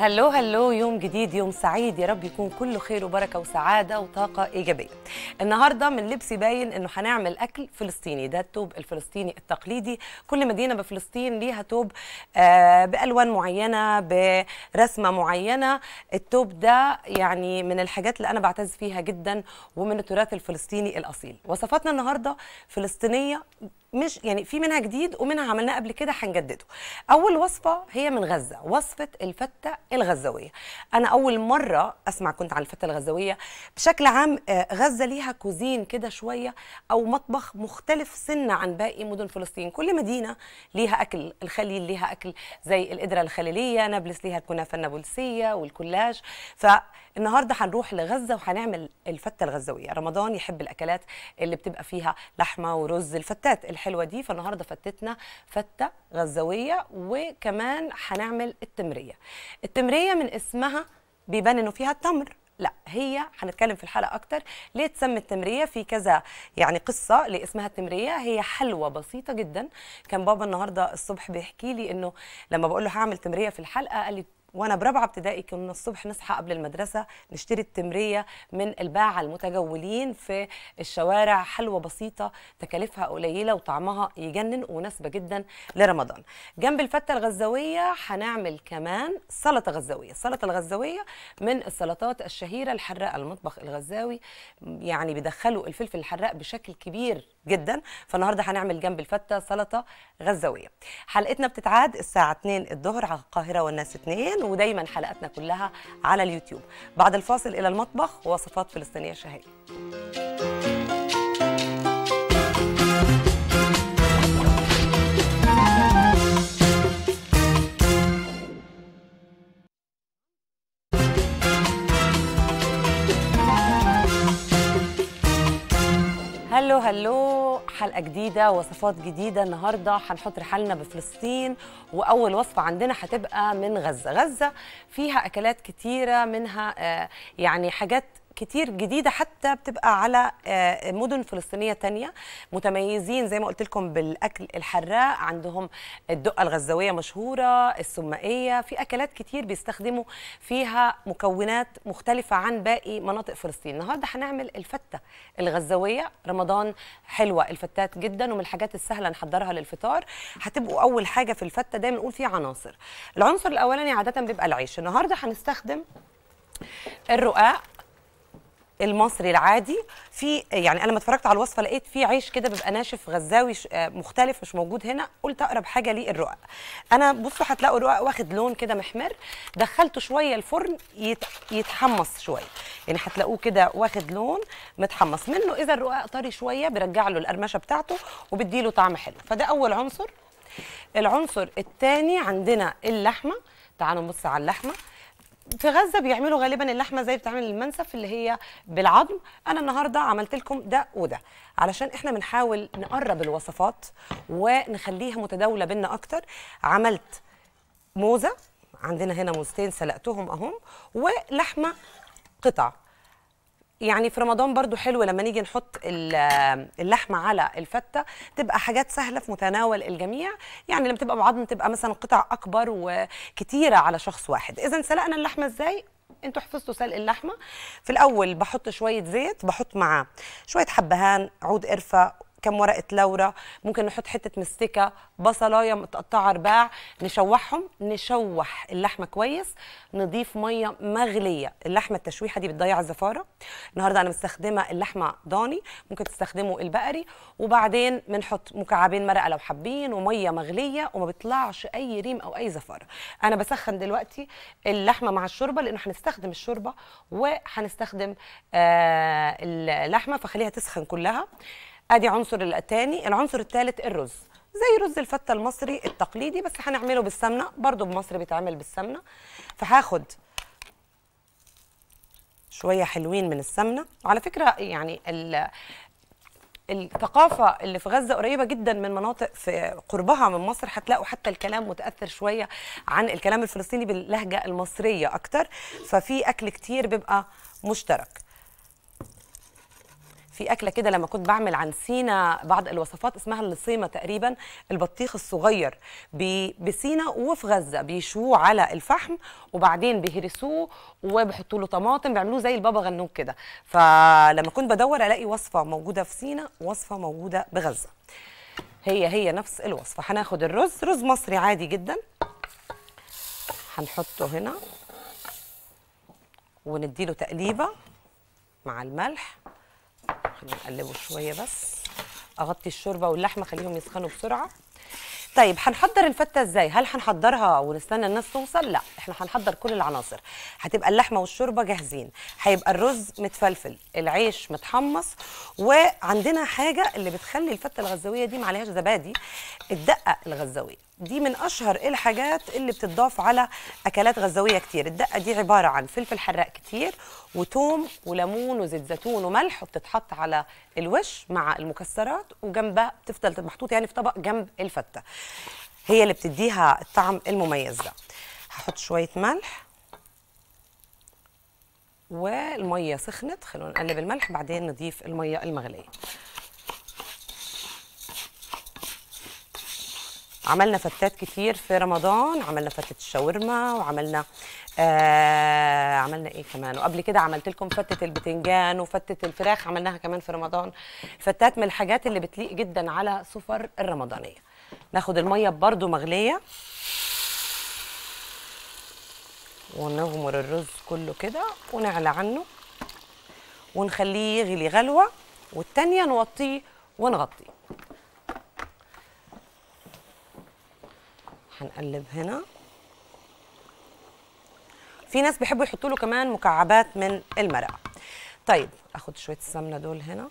هلو هلو يوم جديد يوم سعيد يا رب يكون كله خير وبركه وسعاده وطاقه ايجابيه النهارده من لبسي باين انه هنعمل اكل فلسطيني ده التوب الفلسطيني التقليدي كل مدينه بفلسطين ليها توب آه بالوان معينه برسمه معينه التوب ده يعني من الحاجات اللي انا بعتز فيها جدا ومن التراث الفلسطيني الاصيل وصفاتنا النهارده فلسطينيه مش يعني في منها جديد ومنها عملناه قبل كده هنجدده اول وصفه هي من غزه وصفه الفته الغزاويه انا اول مره اسمع كنت عن الفته الغزاويه بشكل عام آه، غزه ليها كوزين كده شويه او مطبخ مختلف سنه عن باقي مدن فلسطين كل مدينه ليها اكل الخليل ليها اكل زي القدره الخليليه نابلس ليها الكنافه النابلسيه والكلاج فالنهارده هنروح لغزه وهنعمل الفته الغزاويه رمضان يحب الاكلات اللي بتبقى فيها لحمه ورز الفتات الحلوه دي فالنهارده فتتنا فته غزاويه وكمان هنعمل التمريه التمريه من اسمها بيبان انه فيها تمر لا هي هنتكلم في الحلقه اكتر ليه تسمى التمريه في كذا يعني قصه لاسمها التمريه هي حلوه بسيطه جدا كان بابا النهارده الصبح بيحكي لي انه لما بقول له هعمل تمريه في الحلقه قال لي وانا برابعه ابتدائي كنا الصبح نصحى قبل المدرسه نشتري التمريه من الباعه المتجولين في الشوارع حلوه بسيطه تكاليفها قليله وطعمها يجنن ومناسبه جدا لرمضان جنب الفته الغزاويه هنعمل كمان سلطه غزاويه السلطه الغزاويه من السلطات الشهيره الحراقه المطبخ الغزاوي يعني بيدخلوا الفلفل الحراق بشكل كبير جدا فالنهارده هنعمل جنب الفته سلطه غزاويه حلقتنا بتتعاد الساعه 2 الظهر على القاهره والناس 2 ودايما حلقاتنا كلها على اليوتيوب بعد الفاصل الى المطبخ ووصفات فلسطينيه شهيه هلو هلو حلقة جديدة وصفات جديدة النهاردة هنحط رحالنا بفلسطين وأول وصفة عندنا هتبقى من غزة غزة فيها أكلات كتيرة منها آه، يعني حاجات كتير جديدة حتى بتبقى على آه، مدن فلسطينية تانية متميزين زي ما قلت لكم بالأكل الحراق عندهم الدقة الغزاوية مشهورة السمائية في أكلات كتير بيستخدموا فيها مكونات مختلفة عن باقي مناطق فلسطين النهاردة هنعمل الفتة الغزاوية رمضان حلوة الفتات جدا ومن الحاجات السهلة نحضرها للفطار هتبقوا أول حاجة في الفتة دايما نقول فيها عناصر العنصر الأولاني عادة بيبقى العيش النهاردة هنستخدم الرقاق المصري العادي في يعني انا لما اتفرجت على الوصفه لقيت في عيش كده بيبقى ناشف غزاوي ش- آه، مختلف مش موجود هنا قلت اقرب حاجه ليه الرقاق انا بصوا هتلاقوا الرقاق واخد لون كده محمر دخلته شويه الفرن يت... يتحمص شويه يعني هتلاقوه كده واخد لون متحمص منه اذا الرقاق طري شويه بيرجع له القرمشه بتاعته وبيديله طعم حلو فده اول عنصر العنصر الثاني عندنا اللحمه تعالوا نبص على اللحمه في غزه بيعملوا غالبا اللحمه زي بتعمل المنسف اللي هي بالعظم انا النهارده عملت لكم ده وده علشان احنا بنحاول نقرب الوصفات ونخليها متداوله بينا اكتر عملت موزه عندنا هنا موزتين سلقتهم اهم ولحمه قطع يعني في رمضان برضو حلو لما نيجي نحط ال- اللحمة على الفتة تبقى حاجات سهلة في متناول الجميع يعني لما تبقى بعظم تبقى مثلا قطع أكبر وكتيرة على شخص واحد إذا سلقنا اللحمة إزاي؟ انتوا حفظتوا سلق اللحمة في الأول بحط شوية زيت بحط معاه شوية حبهان عود قرفة كم ورقة لورا ممكن نحط حتة مستكة بصلاية متقطعة رباع نشوحهم نشوح اللحمة كويس نضيف مية مغلية اللحمة التشويحة دي بتضيع الزفارة النهاردة أنا مستخدمة اللحمة ضاني ممكن تستخدموا البقري وبعدين بنحط مكعبين مرقة لو حابين ومية مغلية وما بيطلعش أي ريم أو أي زفارة أنا بسخن دلوقتي اللحمة مع الشوربة لأنه هنستخدم الشوربة وهنستخدم آه اللحمة فخليها تسخن كلها ادي عنصر التاني العنصر الثالث الرز زي رز الفتة المصري التقليدي بس هنعمله بالسمنة برضو بمصر بيتعمل بالسمنة فهاخد شوية حلوين من السمنة وعلى فكرة يعني ال الثقافة اللي في غزة قريبة جدا من مناطق في قربها من مصر هتلاقوا حتى الكلام متأثر شوية عن الكلام الفلسطيني باللهجة المصرية أكتر ففي أكل كتير بيبقى مشترك في اكله كده لما كنت بعمل عن سينا بعض الوصفات اسمها اللصيمه تقريبا البطيخ الصغير ب- بسينا وفي غزه بيشووه على الفحم وبعدين بيهرسوه وبيحطوا له طماطم بيعملوه زي البابا غنوج كده فلما كنت بدور الاقي وصفه موجوده في سينا ووصفه موجوده بغزه هي هي نفس الوصفه هناخد الرز رز مصري عادي جدا هنحطه هنا ونديله تقليبه مع الملح خلينا نقلبه شويه بس اغطي الشوربه واللحمه خليهم يسخنوا بسرعه طيب هنحضر الفته ازاي هل هنحضرها ونستنى الناس توصل لا احنا هنحضر كل العناصر هتبقى اللحمه والشوربه جاهزين هيبقى الرز متفلفل العيش متحمص وعندنا حاجه اللي بتخلي الفته الغزاويه دي ما عليهاش زبادي الدقه الغزاويه دي من اشهر الحاجات اللي بتضاف على اكلات غزاويه كتير الدقه دي عباره عن فلفل حراق كتير وتوم وليمون وزيت زيتون وملح وبتتحط على الوش مع المكسرات وجنبها بتفضل محطوط يعني في طبق جنب الفته هي اللي بتديها الطعم المميز ده هحط شويه ملح والميه سخنت خلونا نقلب الملح بعدين نضيف الميه المغليه عملنا فتات كتير في رمضان عملنا فتة الشاورما وعملنا آه عملنا ايه كمان وقبل كده عملت لكم فتة البتنجان وفتة الفراخ عملناها كمان في رمضان فتات من الحاجات اللي بتليق جدا على سفر الرمضانية ناخد المية برضو مغلية ونغمر الرز كله كده ونعلى عنه ونخليه يغلي غلوة والتانية نوطيه ونغطيه هنقلب هنا في ناس بيحبوا يحطوا له كمان مكعبات من المرقه طيب اخد شويه السمنه دول هنا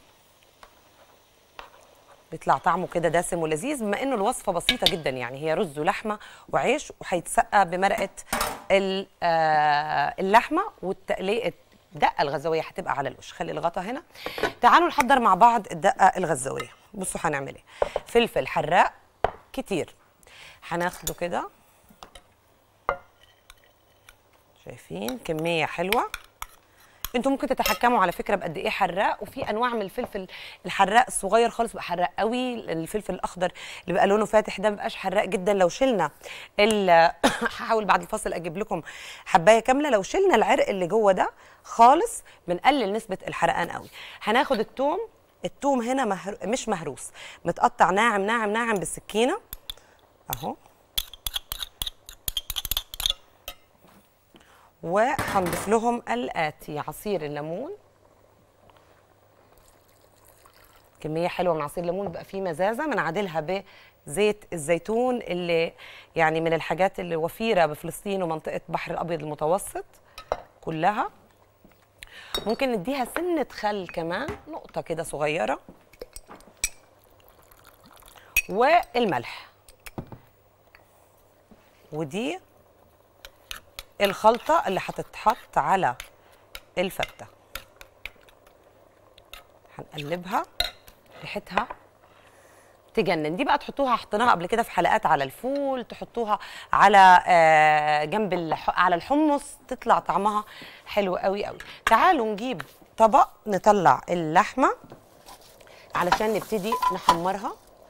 بيطلع طعمه كده دسم ولذيذ بما انه الوصفه بسيطه جدا يعني هي رز ولحمه وعيش وهيتسقى بمرقه ال- آه، اللحمه والتقليه الدقه الغزاويه هتبقى على الوش خلي الغطا هنا تعالوا نحضر مع بعض الدقه الغزاويه بصوا هنعمل ايه فلفل حراق كتير هناخده كده شايفين كميه حلوه انتوا ممكن تتحكموا على فكره بقد ايه حراق وفي انواع من الفلفل الحراق الصغير خالص بيبقى حراق قوي الفلفل الاخضر اللي بيبقى لونه فاتح ده مبقاش حراق جدا لو شلنا ال- هحاول بعد الفصل اجيب لكم حبايه كامله لو شلنا العرق اللي جوه ده خالص بنقلل نسبه الحرقان قوي هناخد التوم التوم هنا مهر... مش مهروس متقطع ناعم ناعم ناعم بالسكينه اهو وهنضيف لهم الآتي عصير الليمون كمية حلوة من عصير الليمون بيبقى فيه مزازة بنعادلها بزيت الزيتون اللي يعني من الحاجات اللي وفيرة بفلسطين ومنطقة بحر الأبيض المتوسط كلها ممكن نديها سنة خل كمان نقطة كده صغيرة والملح ودي الخلطة اللي هتتحط على الفتة هنقلبها ريحتها تجنن دي بقى تحطوها حطيناها قبل كده في حلقات على الفول تحطوها على آه، جنب الح... على الحمص تطلع طعمها حلو قوي قوي تعالوا نجيب طبق نطلع اللحمه علشان نبتدي نحمرها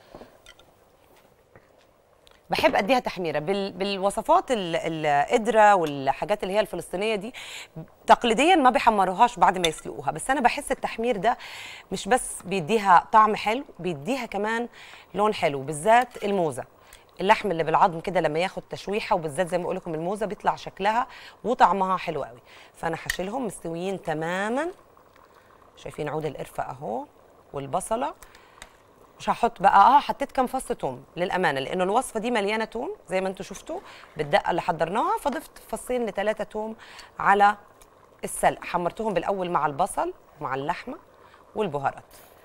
بحب اديها تحميره بال... بالوصفات ال- القدره والحاجات اللي هي الفلسطينيه دي تقليديا ما بيحمروهاش بعد ما يسلقوها بس انا بحس التحمير ده مش بس بيديها طعم حلو بيديها كمان لون حلو بالذات الموزه اللحم اللي بالعظم كده لما ياخد تشويحه وبالذات زي ما بقول لكم الموزه بيطلع شكلها وطعمها حلو قوي فانا هشيلهم مستويين تماما شايفين عود القرفه اهو والبصله مش هحط بقى اه حطيت كام فص توم للامانه لانه الوصفه دي مليانه توم زي ما انتم شفتوا بالدقه اللي حضرناها فضفت فصين لثلاثه توم على السلق حمرتهم بالاول مع البصل ومع اللحمه والبهارات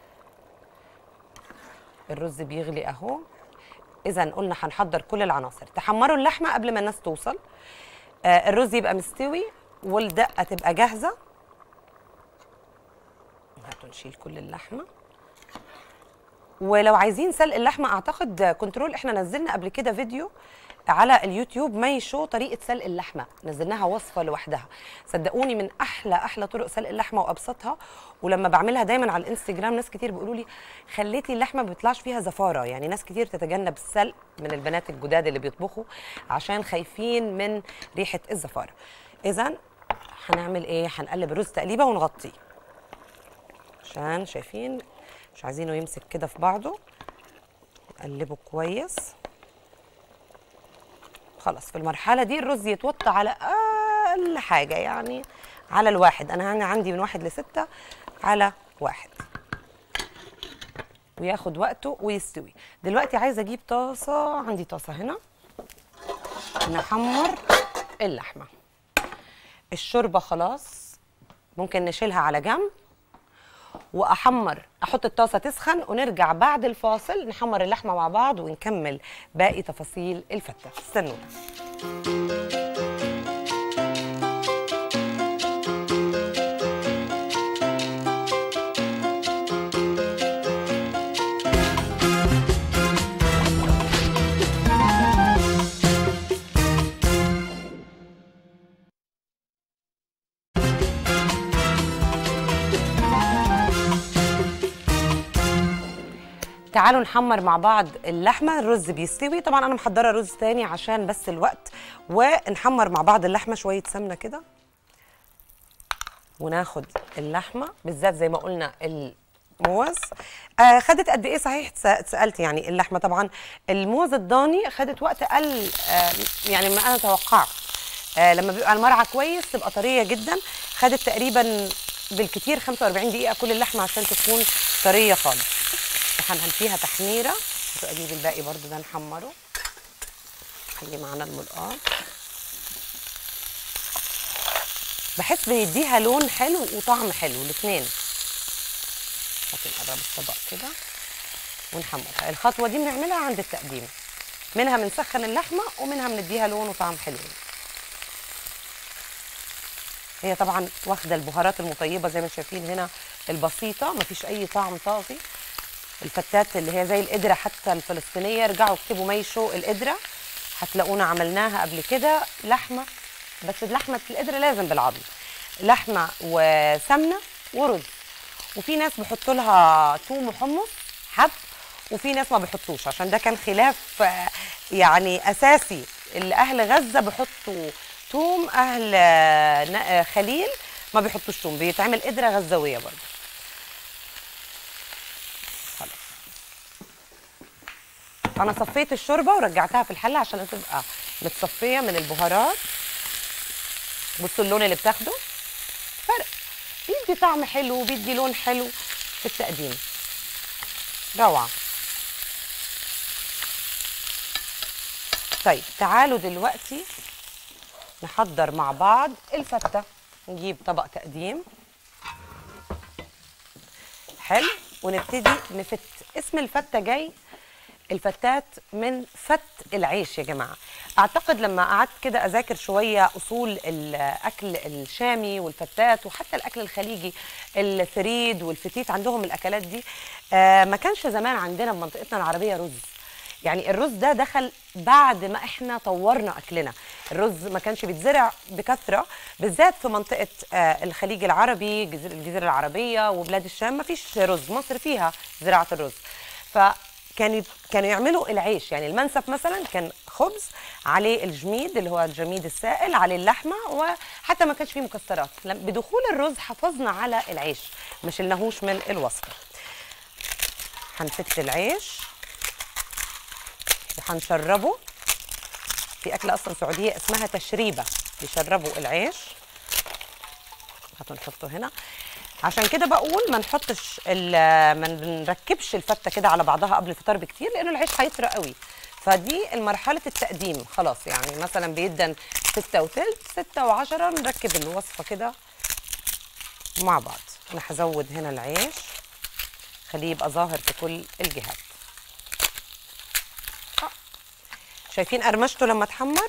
الرز بيغلي اهو اذا قلنا هنحضر كل العناصر تحمروا اللحمه قبل ما الناس توصل آه الرز يبقى مستوي والدقه تبقى جاهزه هاتوا نشيل كل اللحمه ولو عايزين سلق اللحمه اعتقد كنترول احنا نزلنا قبل كده فيديو على اليوتيوب مي شو طريقه سلق اللحمه نزلناها وصفه لوحدها صدقوني من احلى احلى طرق سلق اللحمه وابسطها ولما بعملها دايما على الانستجرام ناس كتير بيقولوا لي خليتي اللحمه ما بيطلعش فيها زفاره يعني ناس كتير تتجنب السلق من البنات الجداد اللي بيطبخوا عشان خايفين من ريحه الزفاره اذا هنعمل ايه هنقلب الرز تقليبه ونغطيه عشان شايفين مش عايزينه يمسك كده في بعضه نقلبه كويس خلاص في المرحلة دي الرز يتوطى على أقل حاجة يعني على الواحد أنا هنا عندي من واحد لستة على واحد وياخد وقته ويستوي دلوقتي عايزة أجيب طاسة عندي طاسة هنا نحمر اللحمة الشوربة خلاص ممكن نشيلها على جنب واحمر احط الطاسه تسخن ونرجع بعد الفاصل نحمر اللحمه مع بعض ونكمل باقي تفاصيل الفته استنونا تعالوا نحمر مع بعض اللحمه الرز بيستوي طبعا انا محضره رز تاني عشان بس الوقت ونحمر مع بعض اللحمه شويه سمنه كده وناخد اللحمه بالذات زي ما قلنا الموز آه خدت قد ايه صحيح اتسالت يعني اللحمه طبعا الموز الضاني خدت وقت اقل آه يعني ما انا توقعت آه لما بيبقى المرعى كويس تبقى طريه جدا خدت تقريبا بالكتير 45 دقيقه كل اللحمه عشان تكون طريه خالص فيها تحميره اجيب الباقي برضو ده نحمره خلي معانا الملقاه بحس بيديها لون حلو وطعم حلو الاثنين نقرب الطبق كده ونحمرها الخطوه دي بنعملها عند التقديم منها بنسخن اللحمه ومنها بنديها لون وطعم حلو هي طبعا واخده البهارات المطيبه زي ما شايفين هنا البسيطه مفيش اي طعم طاغي الفتات اللي هي زي القدره حتى الفلسطينيه ارجعوا اكتبوا ميشو القدره هتلاقونا عملناها قبل كده لحمه بس لحمه القدره لازم بالعظم لحمه وسمنه ورز وفي ناس بيحطوا لها ثوم وحمص حب وفي ناس ما بيحطوش عشان ده كان خلاف يعني اساسي اللي اهل غزه بيحطوا ثوم اهل خليل ما بيحطوش ثوم بيتعمل قدره غزاويه برضه انا صفيت الشوربه ورجعتها في الحله عشان تبقى متصفيه من البهارات بصوا اللون اللي بتاخده فرق بيدي طعم حلو وبيدي لون حلو في التقديم روعه طيب تعالوا دلوقتي نحضر مع بعض الفته نجيب طبق تقديم حلو ونبتدي نفت اسم الفته جاي الفتات من فت العيش يا جماعه اعتقد لما قعدت كده اذاكر شويه اصول الاكل الشامي والفتات وحتى الاكل الخليجي الثريد والفتيت عندهم الاكلات دي آه ما كانش زمان عندنا بمنطقتنا العربيه رز يعني الرز ده دخل بعد ما احنا طورنا اكلنا الرز ما كانش بيتزرع بكثره بالذات في منطقه آه الخليج العربي الجزيره العربيه وبلاد الشام ما فيش رز مصر فيها زراعه الرز ف كانوا كانوا يعملوا العيش يعني المنسف مثلا كان خبز عليه الجميد اللي هو الجميد السائل عليه اللحمه وحتى ما كانش فيه مكسرات بدخول الرز حافظنا على العيش ما شلناهوش من الوصفه هنفت العيش وهنشربه في اكله اصلا سعوديه اسمها تشريبه بيشربوا العيش هاتوا نحطه هنا عشان كده بقول ما نحطش ما نركبش الفته كده على بعضها قبل الفطار بكتير لان العيش هيطرى قوي فدي مرحله التقديم خلاص يعني مثلا بيدن ستة وثلث ستة وعشرة نركب الوصفة كده مع بعض أنا هزود هنا العيش خليه يبقى ظاهر في كل الجهات آه. شايفين قرمشته لما اتحمر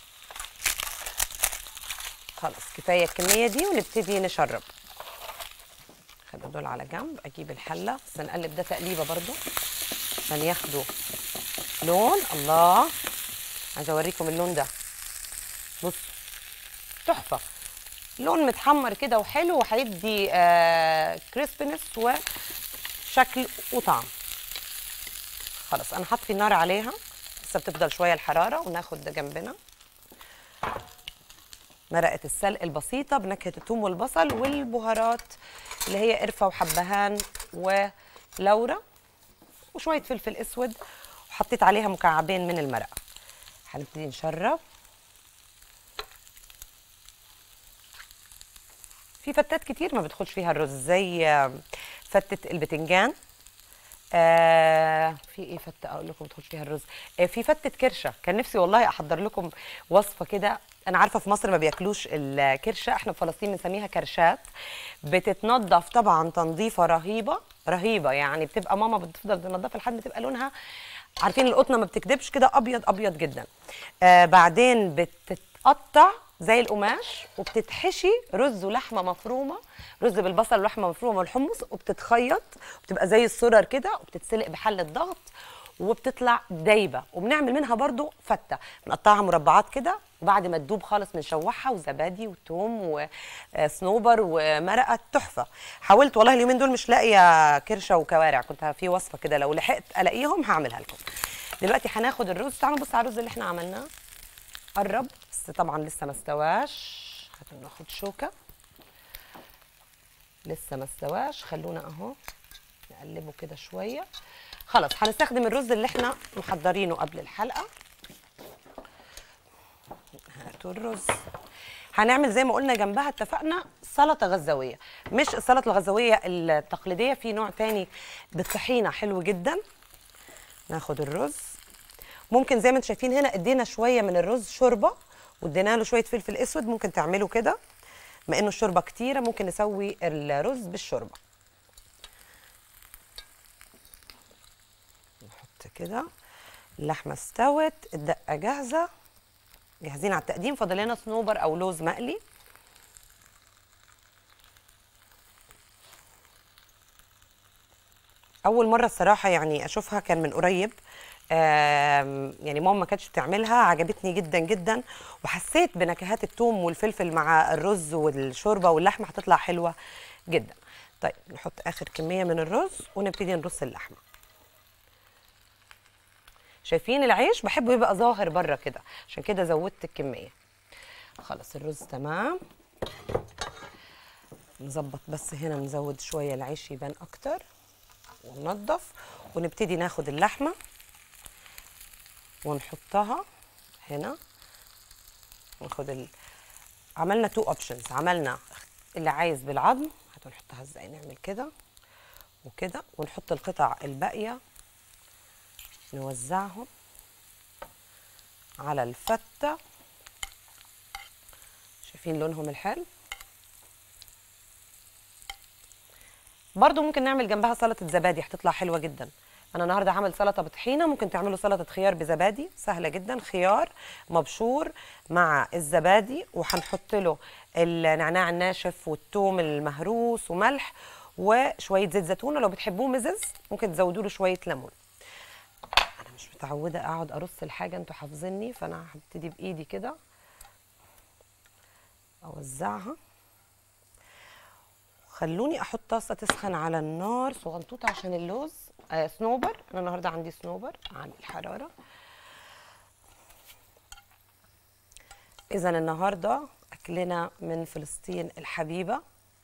خلاص كفاية الكمية دي ونبتدي نشرب خلي دول على جنب اجيب الحله بس نقلب ده تقليبه برضو عشان ياخدوا لون الله عايزه اوريكم اللون ده بصوا تحفه لون متحمر كده وحلو وهيدي آه كريسبنس وشكل وطعم خلاص انا هطفي النار عليها لسه بتفضل شويه الحراره وناخد ده جنبنا مرقه السلق البسيطه بنكهه الثوم والبصل والبهارات اللي هي قرفه وحبهان ولورا وشويه فلفل اسود وحطيت عليها مكعبين من المرقه هنبتدي نشرب في فتات كتير ما بتدخلش فيها الرز زي آه، فتة البتنجان آه في ايه فتة اقول لكم ما بتدخلش فيها الرز آه في فتة كرشة كان نفسي والله احضر لكم وصفة كده انا عارفة في مصر ما بياكلوش الكرشة احنا في فلسطين بنسميها كرشات بتتنضف طبعا تنظيفة رهيبة رهيبة يعني بتبقى ماما بتفضل تنضفها لحد ما تبقى لونها عارفين القطنه ما بتكدبش كده ابيض ابيض جدا آه بعدين بتتقطع زي القماش وبتتحشي رز ولحمه مفرومه رز بالبصل ولحمه مفرومه والحمص وبتتخيط وبتبقى زي السرر كده وبتتسلق بحله ضغط وبتطلع دايبه وبنعمل منها برضو فته بنقطعها مربعات كده وبعد ما تدوب خالص بنشوحها وزبادي وتوم وصنوبر ومرقه تحفه حاولت والله اليومين دول مش لاقيه كرشه وكوارع كنت في وصفه كده لو لحقت الاقيهم هعملها لكم دلوقتي هناخد الرز تعالوا نبص على الرز اللي احنا عملناه قرب بس طبعا لسه ما استواش هاتوا ناخد شوكه لسه ما استواش خلونا اهو نقلبه كده شويه خلاص هنستخدم الرز اللي احنا محضرينه قبل الحلقه هاتوا الرز هنعمل زي ما قلنا جنبها اتفقنا سلطه غزاويه مش السلطه الغزاويه التقليديه في نوع تاني بالطحينه حلو جدا ناخد الرز ممكن زي ما انتم شايفين هنا ادينا شويه من الرز شوربه وادينا له شويه فلفل اسود ممكن تعملوا كده بما انه الشوربه كتيره ممكن نسوي الرز بالشوربه نحط كده اللحمه استوت الدقه جاهزه جاهزين على التقديم فاضل لنا صنوبر او لوز مقلي اول مره الصراحه يعني اشوفها كان من قريب آم، يعني ماما ما كانتش بتعملها عجبتني جدا جدا وحسيت بنكهات الثوم والفلفل مع الرز والشوربه واللحمه هتطلع حلوه جدا طيب نحط اخر كميه من الرز ونبتدي نرص اللحمه شايفين العيش بحبه يبقى ظاهر بره كده عشان كده زودت الكميه خلاص الرز تمام نظبط بس هنا نزود شويه العيش يبان اكتر وننضف ونبتدي ناخد اللحمه ونحطها هنا ناخد ال... عملنا تو اوبشنز عملنا اللي عايز بالعظم هاتوا نحطها ازاي نعمل كده وكده ونحط القطع الباقيه نوزعهم على الفته شايفين لونهم الحلو برضو ممكن نعمل جنبها سلطه زبادي هتطلع حلوه جدا انا النهارده عامل سلطه بطحينه ممكن تعملوا سلطه خيار بزبادي سهله جدا خيار مبشور مع الزبادي وهنحط له النعناع الناشف والثوم المهروس وملح وشويه زيت زيتون ولو بتحبوه مزز ممكن تزودوا له شويه ليمون انا مش متعوده اقعد ارص الحاجه انتوا حافظيني فانا هبتدي بايدي كده اوزعها خلوني احط طاسه تسخن على النار صغنطوطه عشان اللوز آه صنوبر انا النهارده عندي صنوبر عن الحراره اذا النهارده اكلنا من فلسطين الحبيبه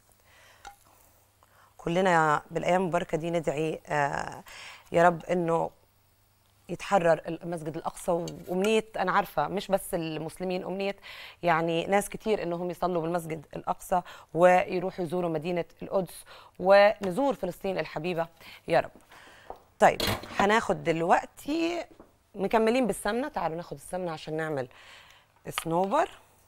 كلنا بالايام المباركه دي ندعي آه يا رب انه يتحرر المسجد الاقصى وامنيه انا عارفه مش بس المسلمين امنيه يعني ناس كتير انهم يصلوا بالمسجد الاقصى ويروحوا يزوروا مدينه القدس ونزور فلسطين الحبيبه يا رب. طيب هناخد دلوقتي مكملين بالسمنه تعالوا ناخد السمنه عشان نعمل صنوبر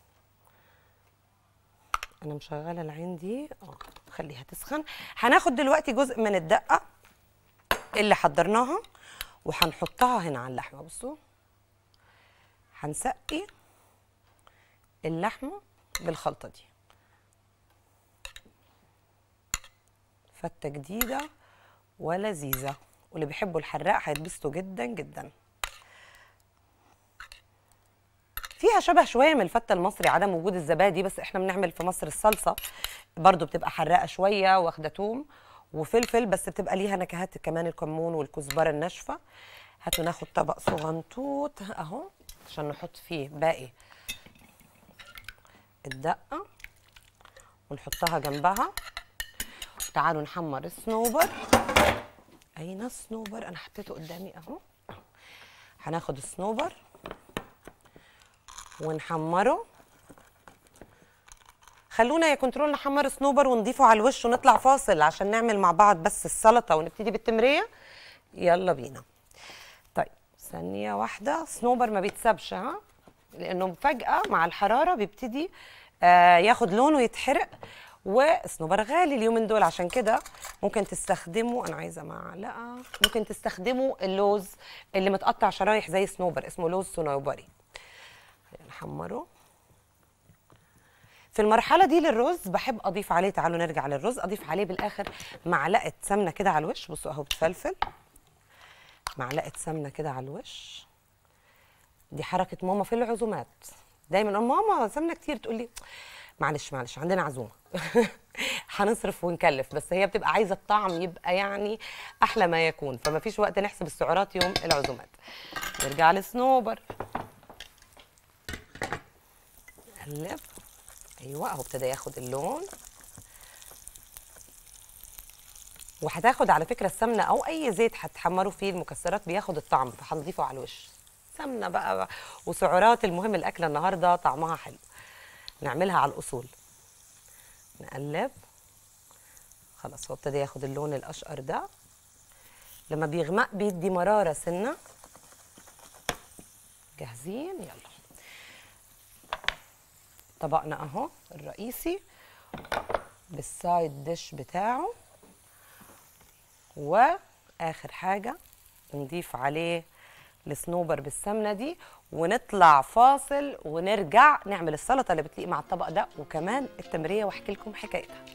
انا مشغله العين دي اه خليها تسخن هناخد دلوقتي جزء من الدقه اللي حضرناها وهنحطها هنا على اللحمه بصوا هنسقي اللحمه بالخلطه دي فته جديده ولذيذه واللي بيحبوا الحراق هيتبسطوا جدا جدا فيها شبه شويه من الفته المصري عدم وجود الزبادي بس احنا بنعمل في مصر الصلصه برضو بتبقى حراقه شويه واخده توم وفلفل بس بتبقى ليها نكهات كمان الكمون والكزبره الناشفه هاتوا ناخد طبق صغنطوط اهو عشان نحط فيه باقي الدقه ونحطها جنبها تعالوا نحمر الصنوبر اين الصنوبر انا حطيته قدامي اهو هناخد الصنوبر ونحمره خلونا يا كنترول نحمر صنوبر ونضيفه على الوش ونطلع فاصل عشان نعمل مع بعض بس السلطه ونبتدي بالتمريه يلا بينا طيب ثانيه واحده صنوبر ما بيتسابش ها لانه فجاه مع الحراره بيبتدي آه ياخد لون ويتحرق وصنوبر غالي اليومين دول عشان كده ممكن تستخدموا انا عايزه معلقه ممكن تستخدموا اللوز اللي متقطع شرايح زي صنوبر اسمه لوز صنوبري نحمره في المرحلة دي للرز بحب أضيف عليه تعالوا نرجع للرز أضيف عليه بالآخر معلقة سمنة كده على الوش بصوا أهو بتفلفل معلقة سمنة كده على الوش دي حركة ماما في العزومات دايما أقول ماما سمنة كتير تقول لي معلش معلش عندنا عزومة هنصرف ونكلف بس هي بتبقى عايزة الطعم يبقى يعني أحلى ما يكون فما فيش وقت نحسب السعرات يوم العزومات نرجع للصنوبر نقلب ايوه اهو ابتدى ياخد اللون وهتاخد على فكره السمنه او اي زيت هتحمروا فيه المكسرات بياخد الطعم فهنضيفه على الوش سمنه بقى وسعرات المهم الاكله النهارده طعمها حلو نعملها على الاصول نقلب خلاص هو ابتدى ياخد اللون الاشقر ده لما بيغمق بيدي مراره سنه جاهزين يلا طبقنا اهو الرئيسي بالسايد ديش بتاعه واخر حاجه نضيف عليه الصنوبر بالسمنه دي ونطلع فاصل ونرجع نعمل السلطه اللي بتليق مع الطبق ده وكمان التمريه واحكي لكم حكايتها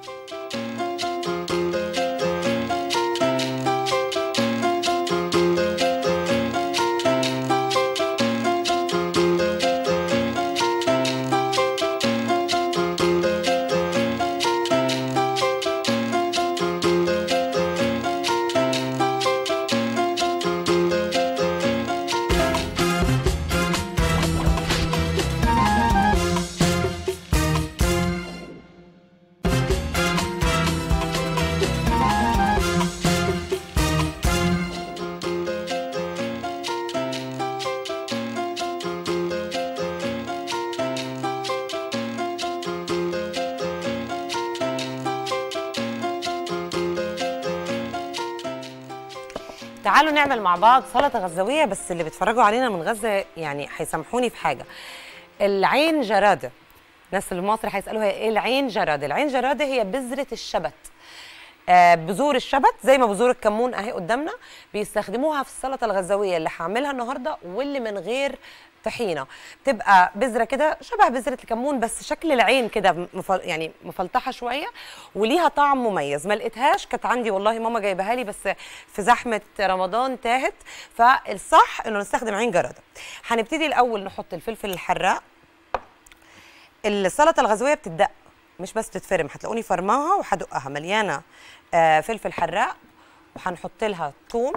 تعالوا نعمل مع بعض سلطه غزاويه بس اللي بيتفرجوا علينا من غزه يعني هيسامحوني في حاجه العين جراده الناس اللي في مصر هيسالوها ايه العين جراده العين جراده هي بذره الشبت آه بذور الشبت زي ما بذور الكمون اهي قدامنا بيستخدموها في السلطه الغزاويه اللي هعملها النهارده واللي من غير طحينه بتبقى بذره كده شبه بذره الكمون بس شكل العين كده مفل يعني مفلطحه شويه وليها طعم مميز ما لقيتهاش كانت عندي والله ماما جايبها لي بس في زحمه رمضان تاهت فالصح انه نستخدم عين جرده هنبتدي الاول نحط الفلفل الحراق السلطه الغزويه بتدق مش بس تتفرم هتلاقوني فرماها وهدقها مليانه آه فلفل حراق وهنحط لها ثوم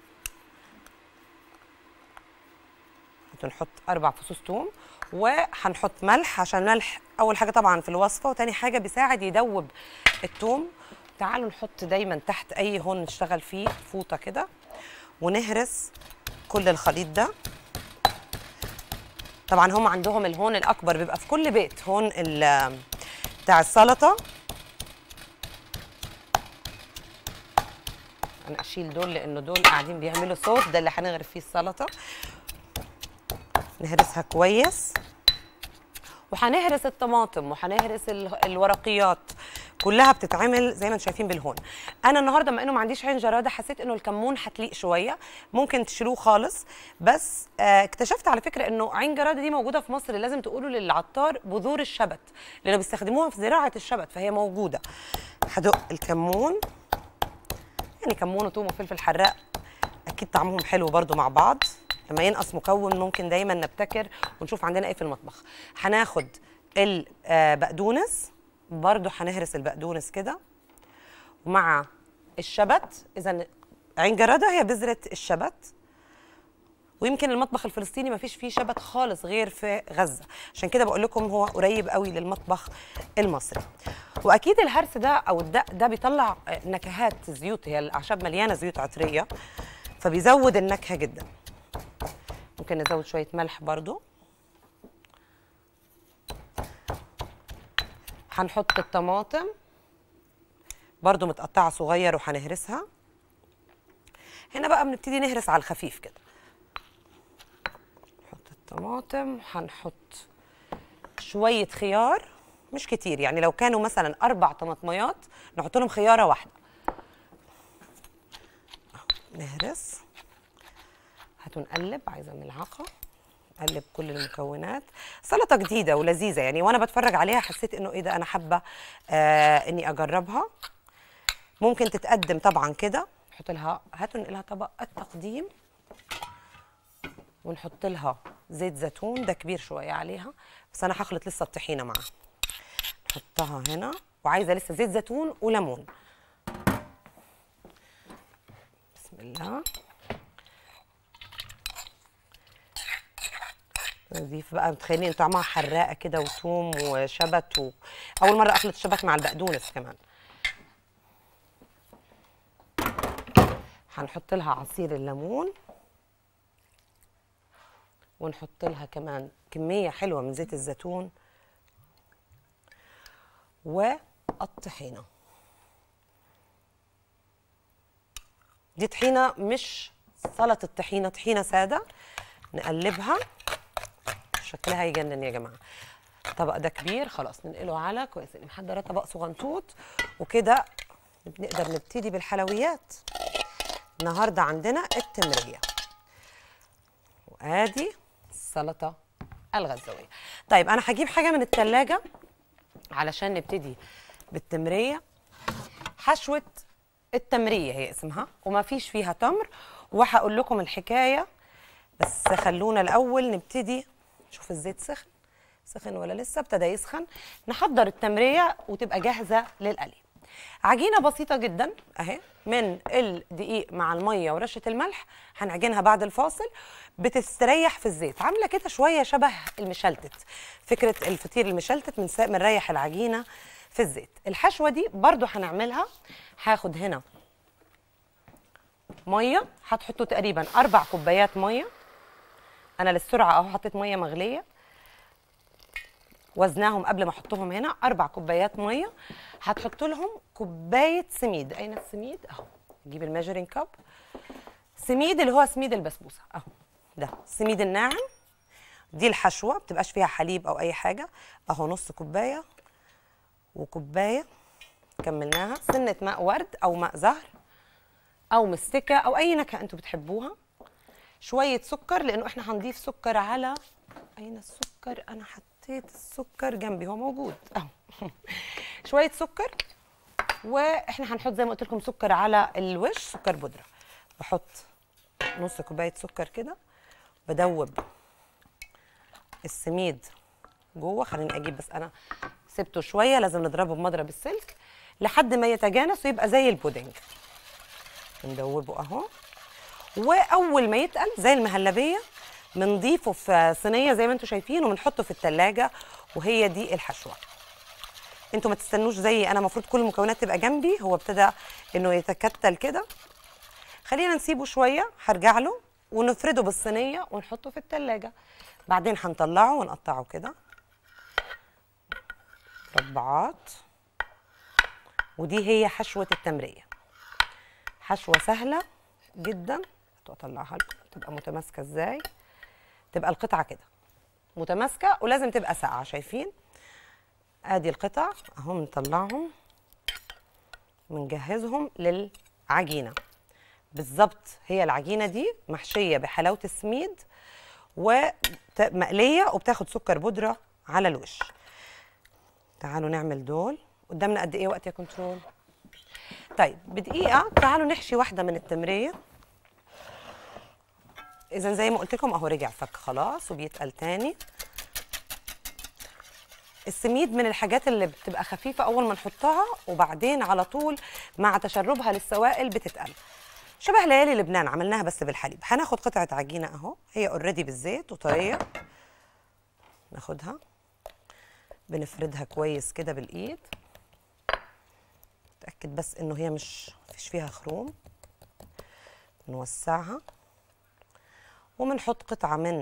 نحط اربع فصوص ثوم وهنحط ملح عشان ملح اول حاجه طبعا في الوصفه وتاني حاجه بيساعد يدوب الثوم تعالوا نحط دايما تحت اي هون نشتغل فيه فوطه كده ونهرس كل الخليط ده طبعا هم عندهم الهون الاكبر بيبقى في كل بيت هون بتاع السلطه انا اشيل دول لانه دول قاعدين بيعملوا صوت ده اللي هنغرف فيه السلطه نهرسها كويس وهنهرس الطماطم وهنهرس الورقيات كلها بتتعمل زي ما انتم شايفين بالهون انا النهارده بما انه ما عنديش عين جراده حسيت انه الكمون هتليق شويه ممكن تشيلوه خالص بس آه اكتشفت على فكره انه عين جراده دي موجوده في مصر لازم تقولوا للعطار بذور الشبت لانه بيستخدموها في زراعه الشبت فهي موجوده هدق الكمون يعني كمون وثوم وفلفل حراق اكيد طعمهم حلو برضو مع بعض لما ينقص مكون ممكن دايما نبتكر ونشوف عندنا ايه في المطبخ هناخد البقدونس برضو هنهرس البقدونس كده ومع الشبت اذا عين جرده هي بذره الشبت ويمكن المطبخ الفلسطيني ما فيش فيه شبت خالص غير في غزه عشان كده بقول لكم هو قريب قوي للمطبخ المصري واكيد الهرس ده او الدق ده بيطلع نكهات زيوت هي الاعشاب مليانه زيوت عطريه فبيزود النكهه جدا ممكن نزود شويه ملح برضو هنحط الطماطم برضو متقطعه صغير وهنهرسها هنا بقى بنبتدي نهرس على الخفيف كده نحط الطماطم هنحط شويه خيار مش كتير يعني لو كانوا مثلا اربع طماطميات نحط لهم خياره واحده نهرس هاتوا نقلب عايزه ملعقه نقلب كل المكونات سلطه جديده ولذيذه يعني وانا بتفرج عليها حسيت انه ايه ده انا حابه آه اني اجربها ممكن تتقدم طبعا كده نحط لها هاتوا نقلها طبق التقديم ونحط لها زيت زيتون ده كبير شويه عليها بس انا هخلط لسه الطحينه معاه نحطها هنا وعايزه لسه زيت زيتون وليمون بسم الله نضيف بقى متخيلين طعمها حراقه كده وثوم وشبت و... اول مره اخلط الشبت مع البقدونس كمان هنحط لها عصير الليمون ونحط لها كمان كميه حلوه من زيت الزيتون والطحينه دي طحينه مش سلطه طحينه طحينه ساده نقلبها شكلها يجنن يا جماعه الطبق ده كبير خلاص ننقله على كويس اني محضره طبق صغنطوط وكده نقدر نبتدي بالحلويات النهارده عندنا التمريه وادي السلطه الغزاويه طيب انا هجيب حاجه من التلاجة علشان نبتدي بالتمريه حشوه التمريه هي اسمها وما فيش فيها تمر وهقول لكم الحكايه بس خلونا الاول نبتدي نشوف الزيت سخن سخن ولا لسه ابتدى يسخن نحضر التمريه وتبقى جاهزه للقلي عجينه بسيطه جدا اهي من الدقيق مع الميه ورشه الملح هنعجنها بعد الفاصل بتستريح في الزيت عامله كده شويه شبه المشلتت فكره الفطير المشلتت من بنريح العجينه في الزيت الحشوه دي برضو هنعملها هاخد هنا ميه هتحطوا تقريبا اربع كوبايات ميه انا للسرعه اهو حطيت ميه مغليه وزناهم قبل ما احطهم هنا اربع كوبايات ميه هتحط لهم كوبايه سميد اين السميد اهو نجيب الميجرينج كاب سميد اللي هو سميد البسبوسه اهو ده السميد الناعم دي الحشوه ما بتبقاش فيها حليب او اي حاجه اهو نص كوبايه وكوبايه كملناها سنه ماء ورد او ماء زهر او مستكه او اي نكهه انتوا بتحبوها شويه سكر لانه احنا هنضيف سكر على اين السكر انا حطيت السكر جنبي هو موجود اهو شويه سكر واحنا هنحط زي ما قلت لكم سكر على الوش سكر بودره بحط نص كوبايه سكر كده بدوب السميد جوه خليني اجيب بس انا سبته شويه لازم نضربه بمضرب السلك لحد ما يتجانس ويبقى زي البودنج ندوبه اهو واول ما يتقل زي المهلبيه بنضيفه في صينيه زي ما انتم شايفين وبنحطه في التلاجة وهي دي الحشوه انتوا ما تستنوش زي انا المفروض كل المكونات تبقى جنبي هو ابتدى انه يتكتل كده خلينا نسيبه شويه هرجع له ونفرده بالصينيه ونحطه في التلاجة بعدين هنطلعه ونقطعه كده مربعات ودي هي حشوه التمريه حشوه سهله جدا اطلعها لكم تبقى متماسكه ازاي تبقى القطعه كده متماسكه ولازم تبقى ساقعه شايفين ادي القطع اهو بنطلعهم ونجهزهم للعجينه بالظبط هي العجينه دي محشيه بحلاوه السميد ومقليه وبتاخد سكر بودره على الوش تعالوا نعمل دول قدامنا قد ايه وقت يا كنترول طيب بدقيقه تعالوا نحشي واحده من التمريه اذا زي ما قلت لكم اهو رجع فك خلاص وبيتقل تاني السميد من الحاجات اللي بتبقى خفيفه اول ما نحطها وبعدين على طول مع تشربها للسوائل بتتقل شبه ليالي لبنان عملناها بس بالحليب هناخد قطعه عجينه اهو هي اوريدي بالزيت وطريه ناخدها بنفردها كويس كده بالايد نتاكد بس انه هي مش مفيش فيها خروم نوسعها وبنحط قطعه من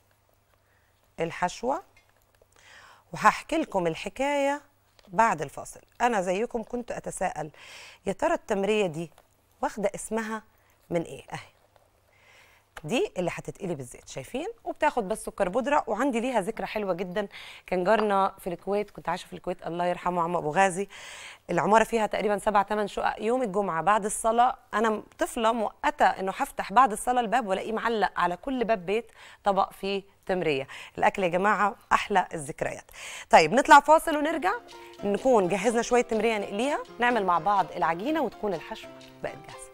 الحشوه وهحكي لكم الحكايه بعد الفاصل انا زيكم كنت اتساءل يا ترى التمريه دي واخده اسمها من ايه اهي دي اللي هتتقلي بالزيت شايفين وبتاخد بس سكر بودره وعندي ليها ذكرى حلوه جدا كان جارنا في الكويت كنت عايشه في الكويت الله يرحمه عم ابو غازي العماره فيها تقريبا سبع ثمان شقق يوم الجمعه بعد الصلاه انا طفله مؤقته انه هفتح بعد الصلاه الباب والاقيه معلق على كل باب بيت طبق فيه تمريه الاكل يا جماعه احلى الذكريات طيب نطلع فاصل ونرجع نكون جهزنا شويه تمريه نقليها نعمل مع بعض العجينه وتكون الحشوه بقت جاهزه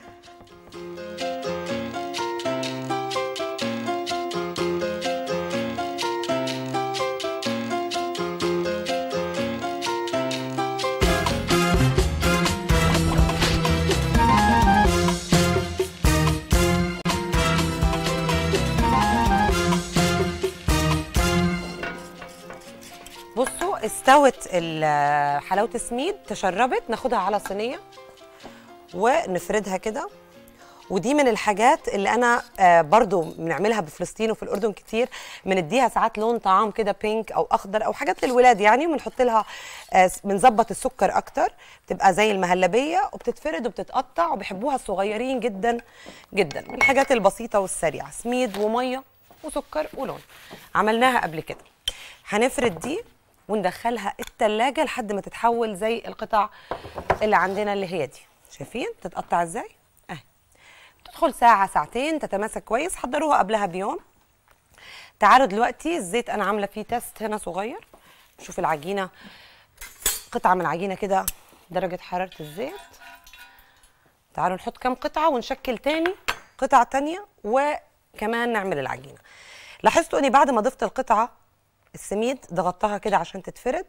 بصوا استوت ال- حلاوه السميد تشربت ناخدها على صينيه ونفردها كده ودي من الحاجات اللي انا آه، برضو بنعملها بفلسطين وفي الاردن كتير بنديها ساعات لون طعام كده بينك او اخضر او حاجات للولاد يعني وبنحط لها آه، بنظبط السكر اكتر بتبقى زي المهلبيه وبتتفرد وبتتقطع وبيحبوها الصغيرين جدا جدا من الحاجات البسيطه والسريعه سميد وميه وسكر ولون عملناها قبل كده هنفرد دي وندخلها التلاجة لحد ما تتحول زي القطع اللي عندنا اللي هي دي شايفين تتقطع ازاي اهي تدخل ساعة ساعتين تتماسك كويس حضروها قبلها بيوم تعالوا دلوقتي الزيت انا عاملة فيه تيست هنا صغير شوف العجينة قطعة من العجينة كده درجة حرارة الزيت تعالوا نحط كام قطعة ونشكل تاني قطعة تانية وكمان نعمل العجينة لاحظتوا اني بعد ما ضفت القطعة السميد ضغطتها كده عشان تتفرد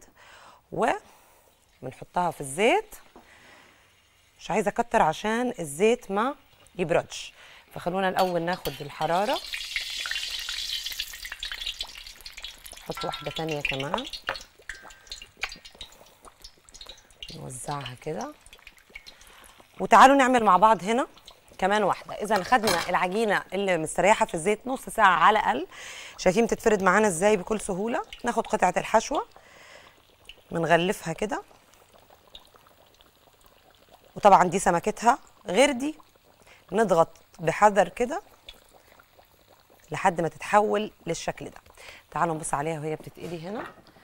وبنحطها في الزيت مش عايزه اكتر عشان الزيت ما يبردش فخلونا الاول ناخد الحراره نحط واحده تانية كمان نوزعها كده وتعالوا نعمل مع بعض هنا كمان واحده اذا خدنا العجينه اللي مستريحه في الزيت نص ساعه على الاقل شايفين بتتفرد معانا ازاي بكل سهوله ناخد قطعه الحشوه بنغلفها كده وطبعا دي سمكتها غير دي نضغط بحذر كده لحد ما تتحول للشكل ده تعالوا نبص عليها وهي بتتقلي هنا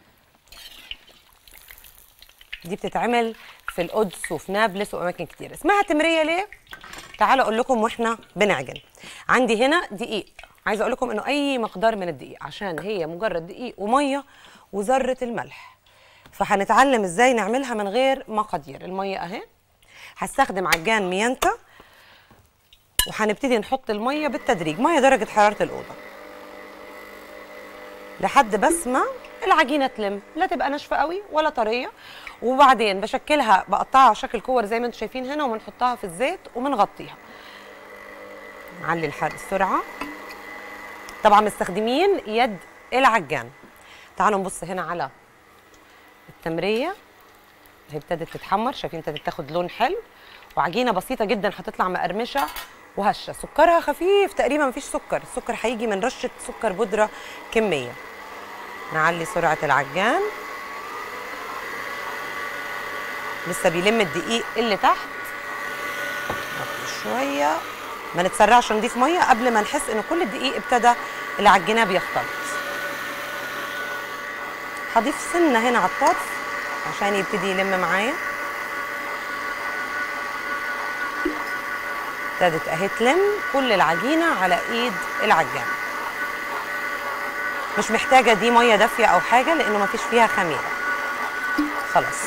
دي بتتعمل في القدس وفي نابلس واماكن كتير اسمها تمريه ليه تعالوا اقول لكم واحنا بنعجن عندي هنا دقيق عايزه اقول لكم انه اي مقدار من الدقيق عشان هي مجرد دقيق وميه وذره الملح فهنتعلم ازاي نعملها من غير مقادير الميه اهي هستخدم عجان ميانتا وهنبتدي نحط الميه بالتدريج ميه درجه حراره الاوضه لحد بس ما العجينه تلم لا تبقى ناشفه قوي ولا طريه وبعدين بشكلها بقطعها على شكل كور زي ما انتم شايفين هنا وبنحطها في الزيت وبنغطيها نعلي الحرق السرعه طبعا مستخدمين يد العجان تعالوا نبص هنا على التمريه هي ابتدت تتحمر شايفين ابتدت تاخد لون حلو وعجينه بسيطه جدا هتطلع مقرمشه وهشه سكرها خفيف تقريبا مفيش سكر السكر هيجي من رشه سكر بودره كميه نعلي سرعه العجان لسه بيلم الدقيق اللي تحت نغطي شويه ما نتسرعش نضيف ميه قبل ما نحس ان كل الدقيق ابتدى العجينه بيختلط هضيف سنه هنا على الطرف عشان يبتدي يلم معايا ابتدت اهي تلم كل العجينه على ايد العجان مش محتاجه دي ميه دافيه او حاجه لانه مفيش فيها خميره خلاص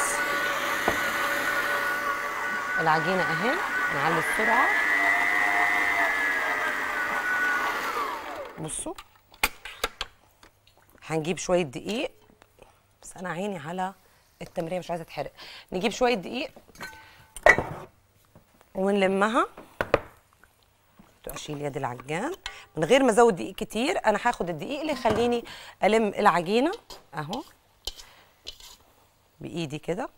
العجينه اهي نعلي السرعه بصوا هنجيب شويه دقيق بس انا عيني على التمريه مش عايزه تحرق نجيب شويه دقيق ونلمها اشيل يد العجان من غير ما ازود دقيق كتير انا هاخد الدقيق اللي يخليني الم العجينه اهو بايدي كده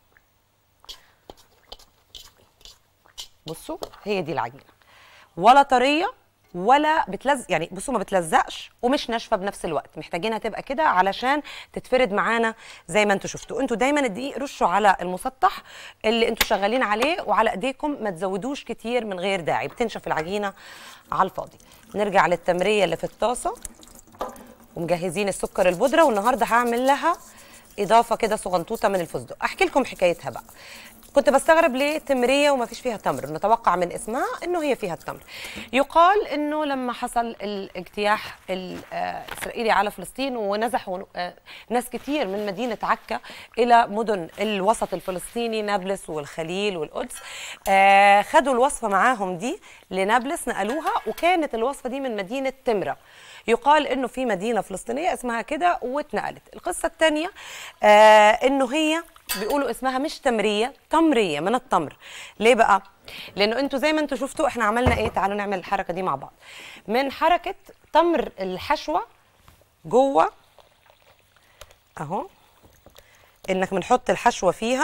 بصوا هي دي العجينه ولا طريه ولا بتلزق يعني بصوا ما بتلزقش ومش ناشفه بنفس الوقت محتاجينها تبقى كده علشان تتفرد معانا زي ما انتم شفتوا انتوا دايما الدقيق رشوا على المسطح اللي انتوا شغالين عليه وعلى ايديكم ما تزودوش كتير من غير داعي بتنشف العجينه على الفاضي نرجع للتمريه اللي في الطاسه ومجهزين السكر البودره والنهارده هعمل لها اضافه كده صغنطوطه من الفستق احكي لكم حكايتها بقى كنت بستغرب ليه تمريه وما فيش فيها تمر نتوقع من اسمها انه هي فيها التمر يقال انه لما حصل الاجتياح الاسرائيلي على فلسطين ونزحوا آه، ناس كتير من مدينه عكا الى مدن الوسط الفلسطيني نابلس والخليل والقدس آه، خدوا الوصفه معاهم دي لنابلس نقلوها وكانت الوصفه دي من مدينه تمره يقال انه في مدينه فلسطينيه اسمها كده واتنقلت القصه الثانيه آه انه هي بيقولوا اسمها مش تمريه تمريه من التمر ليه بقى لانه انتوا زي ما انتوا شفتوا احنا عملنا ايه تعالوا نعمل الحركه دي مع بعض من حركه تمر الحشوه جوه اهو انك بنحط الحشوه فيها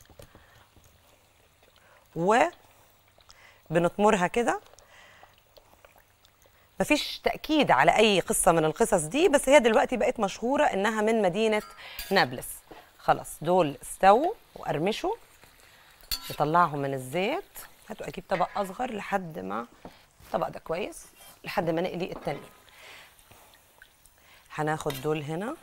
و بنطمرها كده مفيش تأكيد على أي قصة من القصص دي بس هي دلوقتي بقت مشهورة إنها من مدينة نابلس خلاص دول استووا وقرمشوا نطلعهم من الزيت هاتوا أجيب طبق أصغر لحد ما الطبق ده كويس لحد ما نقلي التاني هناخد دول هنا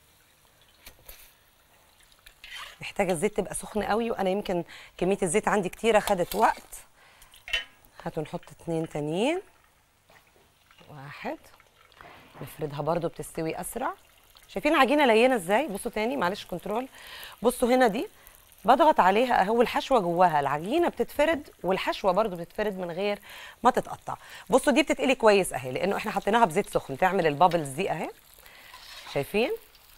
محتاجة الزيت تبقى سخن قوي وأنا يمكن كمية الزيت عندي كتيرة خدت وقت هاتوا نحط اتنين تانيين واحد نفردها برضو بتستوي اسرع شايفين العجينه لينه ازاي بصوا تاني معلش كنترول بصوا هنا دي بضغط عليها اهو الحشوه جواها العجينه بتتفرد والحشوه برضو بتتفرد من غير ما تتقطع بصوا دي بتتقلي كويس اهي لانه احنا حطيناها بزيت سخن تعمل البابلز دي اهي شايفين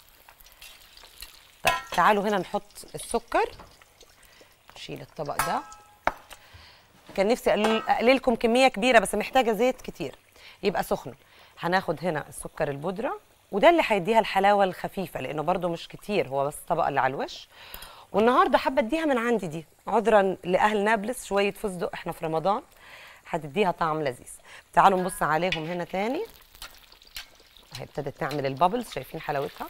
طيب تعالوا هنا نحط السكر نشيل الطبق ده كان نفسي اقلل لكم كميه كبيره بس محتاجه زيت كتير يبقى سخن هناخد هنا السكر البودره وده اللي هيديها الحلاوه الخفيفه لانه برده مش كتير هو بس الطبقه اللي على الوش والنهارده حابه اديها من عندي دي عذرا لاهل نابلس شويه فستق احنا في رمضان هتديها طعم لذيذ تعالوا نبص عليهم هنا تاني اهي ابتدت تعمل البابلز شايفين حلاوتها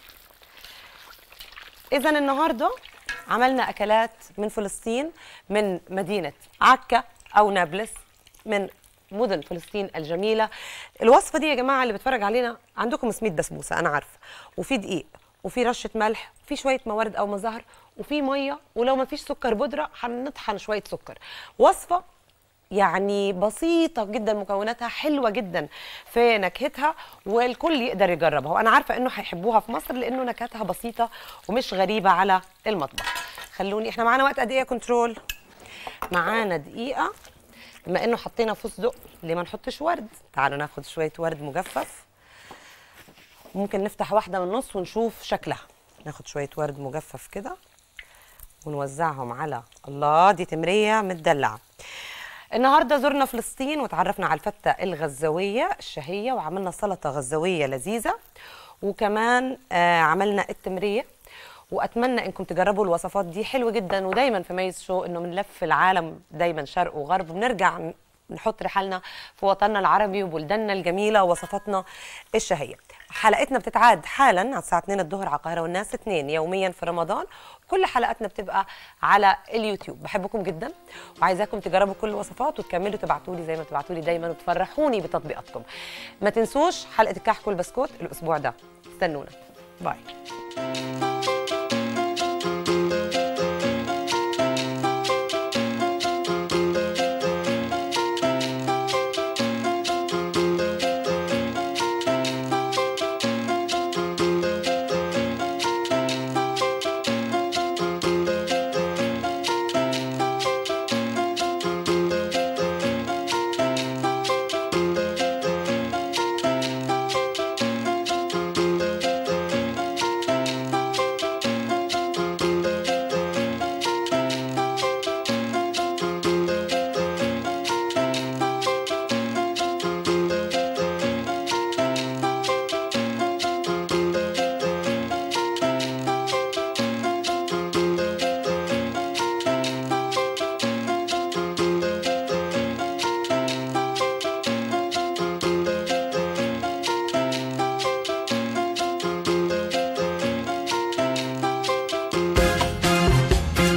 اذا النهارده عملنا اكلات من فلسطين من مدينه عكا او نابلس من مدن فلسطين الجميله الوصفه دي يا جماعه اللي بتفرج علينا عندكم سميد بسبوسه انا عارفه وفي دقيق وفي رشه ملح وفي شويه موارد او مزهر وفي ميه ولو ما فيش سكر بودره هنطحن شويه سكر وصفه يعني بسيطه جدا مكوناتها حلوه جدا في نكهتها والكل يقدر يجربها وانا عارفه انه هيحبوها في مصر لانه نكهتها بسيطه ومش غريبه على المطبخ خلوني احنا معانا وقت قد ايه يا كنترول معانا دقيقه بما انه حطينا فستق ليه ما نحطش ورد تعالوا ناخد شويه ورد مجفف ممكن نفتح واحده من النص ونشوف شكلها ناخد شويه ورد مجفف كده ونوزعهم على الله دي تمريه متدلعه النهارده زرنا فلسطين وتعرفنا على الفته الغزاويه الشهيه وعملنا سلطه غزاويه لذيذه وكمان آه عملنا التمريه واتمنى انكم تجربوا الوصفات دي حلوه جدا ودايما في ميز شو انه بنلف العالم دايما شرق وغرب بنرجع نحط رحالنا في وطننا العربي وبلداننا الجميله ووصفاتنا الشهيه حلقتنا بتتعاد حالا على الساعه 2 الظهر على القاهره والناس 2 يوميا في رمضان كل حلقاتنا بتبقى على اليوتيوب بحبكم جدا وعايزاكم تجربوا كل الوصفات وتكملوا تبعتوا لي زي ما بتبعتوا لي دايما وتفرحوني بتطبيقاتكم ما تنسوش حلقه الكحك والبسكوت الاسبوع ده استنونا باي